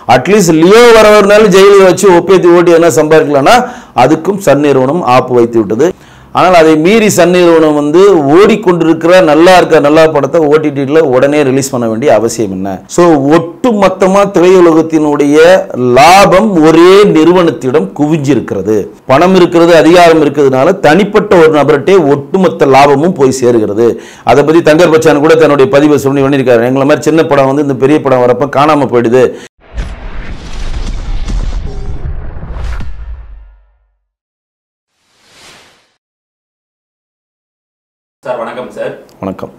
at least Leo வரவர்னாலும் ஜெயிலில் வச்சு ஒப்பேத்தி ஓட்டி என்ன சம்பாதிக்கலாம்னா அதுக்கும் சன் நிறுவனம் ஆப்பு வைத்து விட்டது ஆனால் அதை மீறி சன் நிறுவனம் வந்து ஓடிக்கொண்டிருக்கிற நல்லா இருக்க நல்லா படத்தை ஓடிடியில் உடனே ரிலீஸ் பண்ண வேண்டிய அவசியம் என்ன ஸோ ஒட்டு மொத்தமாக திரையுலகத்தினுடைய லாபம் ஒரே நிறுவனத்திடம் குவிஞ்சிருக்கிறது பணம் இருக்கிறது அதிகாரம் இருக்கிறதுனால தனிப்பட்ட ஒரு நபர்கிட்டே ஒட்டுமொத்த லாபமும் போய் சேருகிறது அதை பற்றி தங்கர் பச்சான் கூட தன்னுடைய பதிவை சொல்லி பண்ணியிருக்காரு எங்களை மாதிரி சின்ன படம் வந்து இந்த பெரிய படம் வரப்ப காணாமல் போயிடுது சார் வணக்கம் சார் வணக்கம்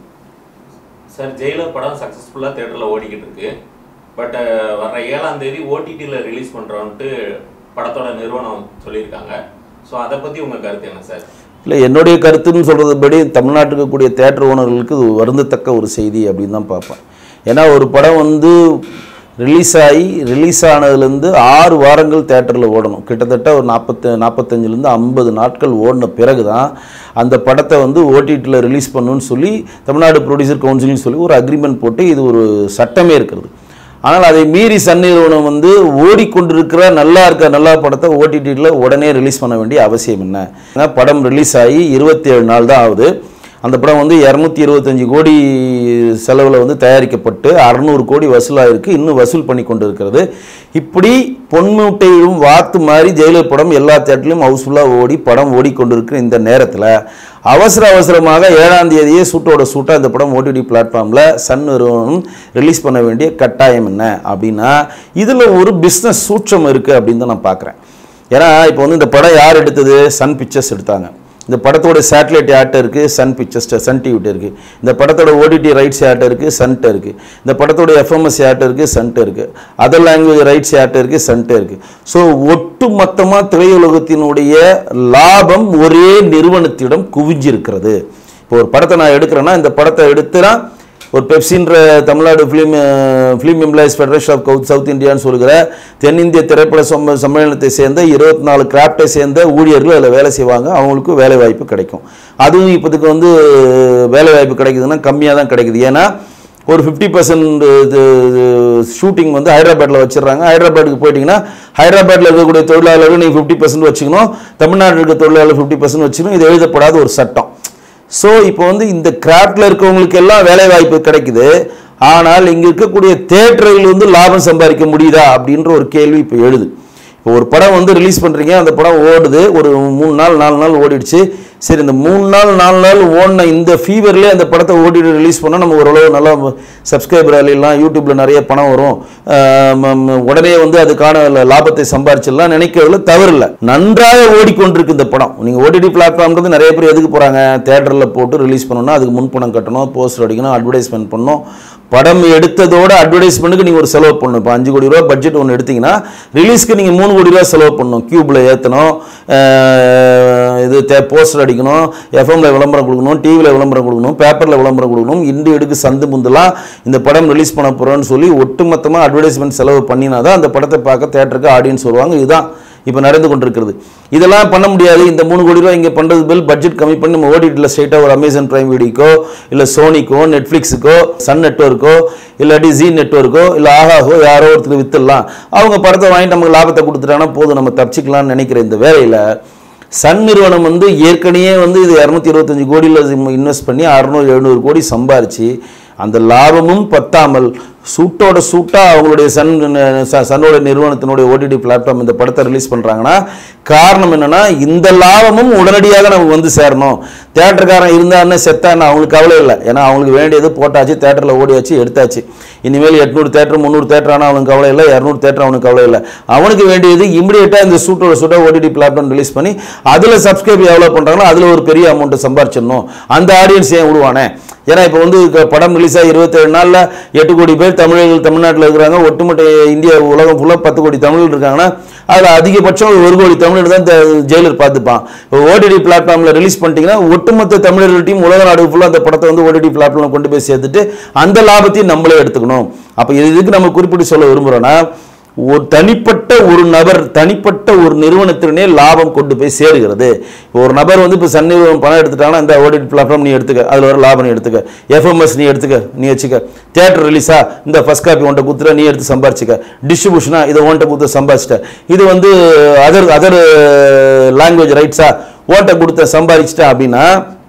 சார் ஜெயிலர் படம் சக்ஸஸ்ஃபுல்லாக தேட்டரில் ஓடிக்கிட்டு இருக்கு பட் வர ஏழாம் தேதி ஓடிடியில் ரிலீஸ் பண்ணுறோன்ட்டு படத்தோட நிறுவனம் சொல்லியிருக்காங்க ஸோ அதை பற்றி உங்கள் கருத்து என்ன சார் இல்லை என்னுடைய கருத்துன்னு சொல்கிறதுபடி தமிழ்நாட்டுக்கு கூடிய தேட்டர் ஓனர்களுக்கு இது வருந்தத்தக்க ஒரு செய்தி அப்படின்னு தான் பார்ப்பேன் ஏன்னா ஒரு படம் வந்து ரிலீஸ் ஆகி ரிலீஸ் ஆனதுலேருந்து ஆறு வாரங்கள் தேட்டரில் ஓடணும் கிட்டத்தட்ட ஒரு நாற்பத்து நாற்பத்தஞ்சிலேருந்து ஐம்பது நாட்கள் ஓடின பிறகு தான் அந்த படத்தை வந்து ஓடிடியில் ரிலீஸ் பண்ணணும்னு சொல்லி தமிழ்நாடு ப்ரொடியூசர் கவுன்சில்னு சொல்லி ஒரு அக்ரிமெண்ட் போட்டு இது ஒரு சட்டமே இருக்கிறது ஆனால் அதை மீறி சன் நிறுவனம் வந்து ஓடிக்கொண்டிருக்கிற நல்லா இருக்க நல்லா படத்தை ஓடிடியில் உடனே ரிலீஸ் பண்ண வேண்டிய அவசியம் என்ன ஏன்னா படம் ரிலீஸ் ஆகி இருபத்தி ஏழு நாள் தான் ஆகுது அந்த படம் வந்து இரநூத்தி இருபத்தஞ்சி கோடி செலவில் வந்து தயாரிக்கப்பட்டு அறநூறு கோடி வசூலாயிருக்கு இன்னும் வசூல் பண்ணி கொண்டு இருக்கிறது இப்படி பொன்மூட்டையிலும் வாத்து மாதிரி ஜெயிலர் படம் எல்லா தேட்டர்லையும் ஹவுஸ்ஃபுல்லாக ஓடி படம் ஓடிக்கொண்டிருக்கிற இந்த நேரத்தில் அவசர அவசரமாக ஏழாம் தேதியே சூட்டோட சூட்டாக இந்த படம் ஓடிடி பிளாட்ஃபார்மில் சன் நிறுவனம் ரிலீஸ் பண்ண வேண்டிய கட்டாயம் என்ன அப்படின்னா இதில் ஒரு பிஸ்னஸ் சூட்சம் இருக்குது அப்படின்னு தான் நான் பார்க்குறேன் ஏன்னா இப்போ வந்து இந்த படம் யார் எடுத்தது சன் பிக்சர்ஸ் எடுத்தாங்க இந்த படத்தோட சேட்டலைட் யார்ட்ட இருக்குது சன் பிக்சர்ஸ் சன் டிவிட்ட இருக்குது இந்த படத்தோட ஓடிடி ரைட்ஸ் யார்ட்ட இருக்குது சன்ட்ட இருக்குது இந்த படத்தோட எஃப்எம்எஸ் யார்ட்ட இருக்குது சன்ட்ட இருக்குது அதர் லாங்குவேஜ் ரைட்ஸ் யார்ட்ட இருக்குது சன்ட்ட இருக்குது ஸோ ஒட்டு மொத்தமாக திரையுலகத்தினுடைய லாபம் ஒரே நிறுவனத்திடம் குவிஞ்சிருக்கிறது இப்போ ஒரு படத்தை நான் எடுக்கிறேன்னா இந்த படத்தை எடுத்துனா ஒரு பெப்சின்ற Tamil Nadu film film employees federation of கவுத் சவுத் இந்தியான்னு சொல்கிற தென்னிந்திய திரைப்பட சம்ம சம்மேளனத்தை சேர்ந்த இருபத்தி நாலு கிராஃப்டை சேர்ந்த ஊழியர்கள் அதில் வேலை செய்வாங்க அவங்களுக்கு வேலை வாய்ப்பு கிடைக்கும் அதுவும் இப்போதுக்கு வந்து வேலை வாய்ப்பு கிடைக்குதுன்னா கம்மியாக தான் கிடைக்குது ஏன்னா ஒரு ஃபிஃப்டி பர்சன்ட் ஷூட்டிங் வந்து ஹைதராபாத்தில் வச்சிடுறாங்க ஹைதராபாத்துக்கு போயிட்டீங்கன்னா ஹைதராபாத்தில் இருக்கக்கூடிய தொழிலாளர்கள் நீங்கள் ஃபிஃப்டி பர்சன்ட் வச்சுக்கணும் தமிழ்நாட்டில் இருக்க தொழிலாளர் ஃபிஃப்டி பர்சன்ட் வச்சுக்கணும் இது எழுதப்படாத ஒரு சட்டம் ஸோ இப்போ வந்து இந்த கிராஃப்டில் இருக்கவங்களுக்கு எல்லாம் வேலை வாய்ப்பு கிடைக்குது ஆனால் இங்கே இருக்கக்கூடிய தேட்டரில் வந்து லாபம் சம்பாதிக்க முடியுதா அப்படின்ற ஒரு கேள்வி இப்போ எழுது இப்போ ஒரு படம் வந்து ரிலீஸ் பண்ணுறீங்க அந்த படம் ஓடுது ஒரு மூணு நாள் நாலு நாள் ஓடிடுச்சு சரி இந்த மூணு நாள் நாலு நாள் ஓடின இந்த ஃபீவர்லேயே அந்த படத்தை ஓடிட்டு ரிலீஸ் பண்ணால் நம்ம ஓரளவு நல்லா சப்ஸ்கிரைபர் அலையெல்லாம் யூடியூப்பில் நிறைய பணம் வரும் ஆஹ் ம- ம- உடனே வந்து அதுக்கான ல- லாபத்தை சம்பாரிச்சிடலாம் நினைக்கிறதுல தவறில்லை நன்றாக ஓடிக்கொண்டிருக்கு இந்த படம் நீங்கள் ஓடிடி பிளாட்ஃபார்ம்ன்றது நிறைய பேர் எதுக்கு போகிறாங்க தேட்டரில் போட்டு ரிலீஸ் பண்ணணும்னா அதுக்கு முன்பணம் கட்டணும் போஸ்டர் அடிக்கணும் அட்வர்டைஸ்மெண்ட் பண்ணணும் படம் எடுத்ததோட அட்வர்டைஸ்மெண்ட்டுக்கு நீங்கள் ஒரு செலவு பண்ணணும் இப்போ அஞ்சு கோடி ரூபா பட்ஜெட் ஒன்று எடுத்தீங்கன்னா ரிலீஸ்க்கு நீங்கள் மூணு கோடி ரூபா செலவு பண்ணணும் கியூபில் ஏற்றணும் இது தே போஸ்டர் அடிக்கணும் எஃப்எம்ல விளம்பரம் கொடுக்கணும் டிவியில் விளம்பரம் கொடுக்கணும் பேப்பரில் விளம்பரம் கொடுக்கணும் இண்டு எடுக்கு சந்து முந்துலாம் இந்த படம் ரிலீஸ் பண்ண போகிறோன்னு சொல்லி ஒட்டுமொத்தமாக அட்வர்டைஸ்மெண்ட் செலவு பண்ணினா தான் அந்த படத்தை பார்க்க தேட்டருக்கு ஆடியன்ஸ் வருவாங்க இதுதான் இப்போ நடந்து கொண்டிருக்கிறது இதெல்லாம் பண்ண முடியாது இந்த மூணு கோடி ரூபாய் இங்கே பண்ணுறது பில் பட்ஜெட் கம்மி பண்ணி நம்ம ஓடிடியில் ஸ்ட்ரைட்டாக ஒரு அமேசான் பிரைம் வீடியோக்கோ இல்லை சோனிக்கோ நெட்ஃப்ளிக்ஸுக்கோ சன் நெட்ஒர்க்கோ இல்லாட்டி ஜி நெட்ஒர்க்கோ இல்லை ஆஹாஹோ யாரோ ஒருத்தருக்கு வித்துடலாம் அவங்க படத்தை வாங்கிட்டு நமக்கு லாபத்தை கொடுத்துட்டாங்கன்னா போதும் நம்ம தப்பிச்சிக்கலாம்னு நினைக்கிற இந்த வேலையில் சன் நிறுவனம் வந்து ஏற்கனவே வந்து இது இரநூத்தி இருபத்தஞ்சு கோடியில் இன்வெஸ்ட் பண்ணி அறுநூறு எழுநூறு கோடி சம்பாரிச்சு அந்த லாபமும் பத்தாமல் சூட்டோட சூட்டாக அவங்களுடைய சன் ச- சன்னோட நிறுவனத்தினுடைய ஓடிடி பிளாட்ஃபார்ம் இந்த படத்தை ரிலீஸ் பண்ணுறாங்கன்னா காரணம் என்னன்னா இந்த லாபமும் உடனடியாக நமக்கு வந்து சேரணும் தேட்டருக்காரன் இருந்தான்னு செத்தான்னு அவங்களுக்கு கவலை இல்லை ஏன்னா அவங்களுக்கு வேண்டியது போட்டாச்சு தேட்டரில் ஓடியாச்சு எடுத்தாச்சு இனிமேல் எட்நூறு தேட்டர் முந்நூறு தேட்டர் ஆனால் அவனுக்கு கவலை இல்லை இரநூறு தேட்டர் அவனுக்கு கவலை இல்லை அவனுக்கு வேண்டியது இமிடியேட்டாக இந்த சூட்டோட சூட்டாக ஓடிடி பிளாட்ஃபார்ம் ரிலீஸ் பண்ணி அதில் சப்ஸ்கிரைப் எவ்வளோ பண்ணுறாங்களோ அதில் ஒரு பெரிய அமௌண்ட்டை சம்பாரிச்சிடணும் அந்த ஆடியன்ஸ் ஏன் விடுவானே ஏன்னா இப்போ வந்து க- படம் ரிலீஸ் ஆகி இருபத்தேழு நாளில் எட்டு கோடி பேர் தமிழர்கள் தமிழ்நாட்டில் இருக்கிறாங்க ஒட்டுமொத்த இந்தியா உலகம் ஃபுல்லாக பத்து கோடி தமிழர்கள் இருக்காங்கன்னா அதில் அதிகபட்சம் ஒரு கோடி தமிழர் தான் இந்த ஜெயிலர் பார்த்துப்பான் இப்போ ஓடிடி பிளாட்ஃபார்மில் ரிலீஸ் பண்ணிட்டீங்கன்னா ஒட்டுமொத்த தமிழர்கள்ட்டையும் உலக நாடு ஃபுல்லாக அந்த படத்தை வந்து ஓடிடி பிளாட்ஃபார்மில் கொண்டு போய் சேர்த்துட்டு அந்த லாபத்தையும் நம்மளே எடுத்துக்கணும் அப்போ இதுக்கு நம்ம குறிப்பிட்டு சொல்ல விரும்புகிறோன்னா ஒரு தனிப்பட்ட ஒரு நபர் தனிப்பட்ட ஒரு நிறுவனத்தினே லாபம் கொண்டு போய் சேருகிறது இப்போ ஒரு நபர் வந்து இப்போ சன் நிறுவனம் பணம் எடுத்துட்டாங்கன்னா இந்த ஓடிடி பிளாட்ஃபார்ம் நீ எடுத்துக்க அதில் வர லாபம் நீ எடுத்துக்க எஃப்எம்எஸ் நீ எடுத்துக்க நீ வச்சுக்க தியேட்டர் ரிலீஸா இந்த ஃபர்ஸ்ட் காப்பி ஒன்றை குத்துற நீ எடுத்து சம்பாரிச்சுக்க டிஸ்ட்ரிபியூஷனா இதை ஒன்றை குத்து சம்பாரிச்சிட்ட இது வந்து அதர் அதர் லாங்குவேஜ் ரைட்ஸா ஓட்டை கொடுத்த சம்பாதிச்சிட்ட அப்படின்னா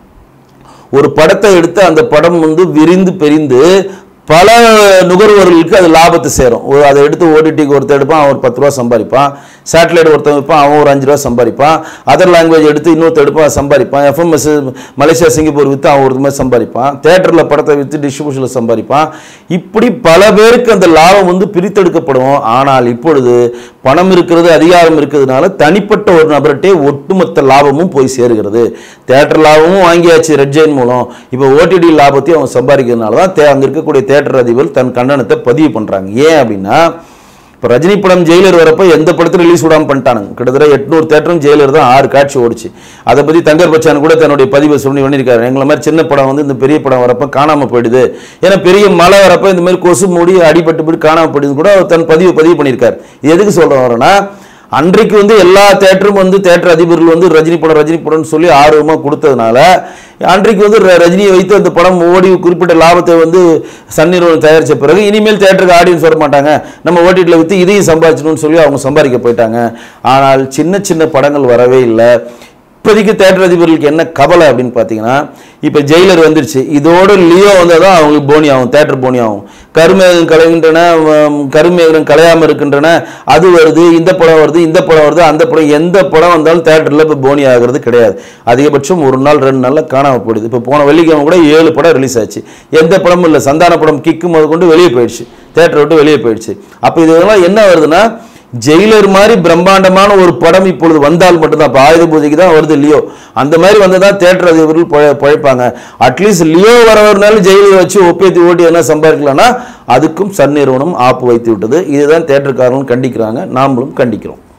ஒரு படத்தை எடுத்து அந்த படம் வந்து விரிந்து பெரிந்து பல நுகர்வோர்களுக்கு அது லாபத்தை சேரும் ஒரு அதை எடுத்து ஓடிடிக்கு ஒருத்தர் எடுப்பான் அவன் ஒரு பத்து ரூபா சம்பாதிப்பான் சேட்டலைட் ஒருத்தன் வைப்பான் அவன் ஒரு அஞ்சு ரூபா சம்பாதிப்பான் அதர் லாங்குவேஜ் எடுத்து இன்னொருத்தர் எடுப்பான் சம்பாதிப்பான் எஃப்எம்எஸ் மலேசியா சிங்கப்பூர் விற்று அவன் ஒரு மாதிரி சம்பாதிப்பான் தேட்டரில் படத்தை விற்று டிஸ்ட்ரிபியூஷனில் சம்பாதிப்பான் இப்படி பல பேருக்கு அந்த லாபம் வந்து பிரித்தெடுக்கப்படும் ஆனால் இப்பொழுது பணம் இருக்கிறது அதிகாரம் இருக்கிறதுனால தனிப்பட்ட ஒரு நபர்கிட்டே ஒட்டுமொத்த லாபமும் போய் சேருகிறது தேட்டர் லாபமும் வாங்கியாச்சு ரெட் ஜெயின் மூலம் இப்போ ஓடிடி லாபத்தையும் அவன் சம்பாதிக்கிறதுனால தான் தே அங்கே இருக்கக்கூடிய தேட்டர் அதிபர் தன் கண்டனத்தை பதிவு பண்ணுறாங்க ஏன் அப்படின்னா இப்போ ரஜினி படம் ஜெயிலர் வரப்போ எந்த படத்தில் ரிலீஸ் விடாமல் பண்ணிட்டானுங்க கிட்டத்தட்ட எட்நூறு தேட்டரும் ஜெயிலர் தான் ஆறு காட்சி ஓடிச்சு அதை பற்றி தங்கர் பச்சான் கூட தன்னுடைய பதிவை சொல்லி பண்ணியிருக்காரு எங்களை மாதிரி சின்ன படம் வந்து இந்த பெரிய படம் வரப்போ காணாமல் போயிடுது ஏன்னா பெரிய மழை வரப்போ இந்த மாதிரி கொசு மூடி அடிபட்டு போய் காணாமல் போயிடுது கூட அவர் தன் பதிவு பதிவு பண்ணியிருக்காரு இது எதுக்கு சொல்கிறேன் வரேன்னா அன்றைக்கு வந்து எல்லா தேட்டரும் வந்து தேட்டர் அதிபர்கள் வந்து ரஜினி படம் ரஜினி படம்னு சொல்லி ஆர்வமாக கொடுத்ததுனால அன்றைக்கு வந்து ர- ரஜினியை வைத்து அந்த படம் ஓடி குறிப்பிட்ட லாபத்தை வந்து சன் நிறுவனம் தயாரித்த பிறகு இனிமேல் தேட்டருக்கு ஆடியன்ஸ் வர மாட்டாங்க நம்ம ஓடிடியில் விற்று இதையும் சம்பாதிச்சணும்னு சொல்லி அவங்க சம்பாதிக்க போயிட்டாங்க ஆனால் சின்ன சின்ன படங்கள் வரவே இல்லை இப்போதைக்கு தேட்டர் அதிபர்களுக்கு என்ன கவலை அப்படின்னு பார்த்தீங்கன்னா இப்போ ஜெயிலர் வந்துருச்சு இதோட லியோ வந்தால் தான் அவங்களுக்கு போனி ஆகும் தேட்டர் போனி ஆகும் கருமேகம் கலைகின்றன வம், கருமேகம் கலையாமல் இருக்கின்றன அது வருது இந்த படம் வருது இந்த படம் வருது அந்த படம் எந்த படம் வந்தாலும் தேட்டரில் இப்போ போனி ஆகிறது கிடையாது அதிகபட்சம் ஒரு நாள் ரெண்டு நாளில் காணாமல் போயிடுது இப்போ போன வெள்ளிக்கிழமை கூட ஏழு படம் ரிலீஸ் ஆச்சு எந்த படமும் இல்லை சந்தான படம் கிக்கு முதல் கொண்டு வெளியே போயிடுச்சு தேட்டரை விட்டு வெளியே போயிடுச்சு அப்போ இதெல்லாம் என்ன வருதுன்னா ஜெயிலர் மாதிரி பிரம்மாண்டமான ஒரு படம் இப்பொழுது வந்தால் மட்டும்தான் இப்போ ஆயுத பூஜைக்கு தான் வருது லியோ அந்த மாதிரி வந்து தான் தேட்டர் அதிபர்கள் பழ- பழைப்பாங்க அட்லீஸ்ட் லியோ வரவர்னாலும் ஜெயிலர் வச்சு ஒப்பேத்தி ஓட்டி என்ன சம்பாதிக்கலாம்னா அதுக்கும் சன் நிறுவனம் ஆப்பு வைத்து விட்டது இதுதான் தேட்டருக்காரங்களும் கண்டிக்கிறாங்க நாமளும் கண்டிக்கிறோம்